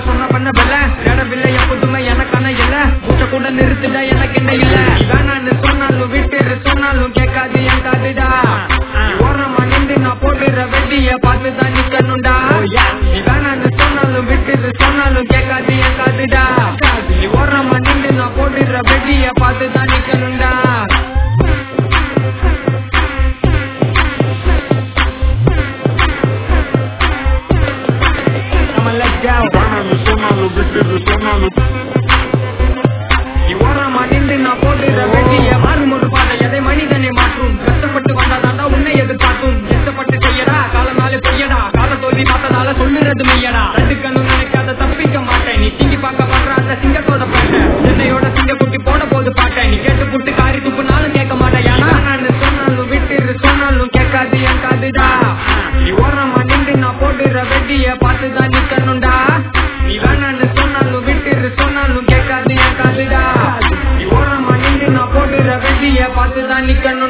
சொன்ன பண்ண வெல்ல தேடவில்லை எப்போதுமே எனக்கான இல்ல கூட்ட கூட நிறுத்துடா எனக்கு என்ன இல்ல நீ வேணான்னு சொன்னாலும் விட்டுரு சொன்னாலும் கேட்காது என் காதுடா நீ ஓரமா நின்று நான் போடுற வெட்டிய பார்த்துதான் நிக்கணும்டா நீ வேணான்னு சொன்னாலும் விட்டுரு சொன்னாலும் கேட்காது என் காதுடா நீ ஓரமா நின்று நான் போடுற வெட்டிய பார்த்துதான் நிக்கணும்டா I'ma let go. வேணான்னு சொன்னாலும் விட்டுரு சொன்னாலும் நீ ஓரமா நின்று நான் போடுற வெட்டிய மாறும் ஒரு பாதை எதை மனிதனை மாற்றும் கஷ்டப்பட்டு வந்தாதாண்டா உன்னை எதிர்பார்க்கும் இஷ்டப்பட்டு செய்யடா கால நாளே பொய்யடா கால தோல்வி பார்த்ததால சொல்லுறது மெய்யடா தடுக்கணும் நினைக்காத தப்பிக்க மாட்டேன் நீ சிங்கி பார்க்க பண்ற அந்த சிங்கத்தோட பாட்டை சென்னையோட சிங்க குட்டி போட போது பாட்டேன் நீ கேட்டு புட்டு காரி துப்புனாலும் கேட்க மாட்டேன் ஏன்னா நான் சொன்னாலும் விட்டுரு சொன்னாலும் கேட்காது என் காதுடா நீ ஓரமா நின்று நான் போடுற வெட்டிய பார்த்துதான் நிக்கணும்டா நீ வேணான்னு சொன்னாலும் விட்டுரு சொன்னாலும் கேட்காது என் காதுடா நீ ஓரமா நின்று நான் போடுற வெட்டிய பார்த்துதான் நிக்கணும்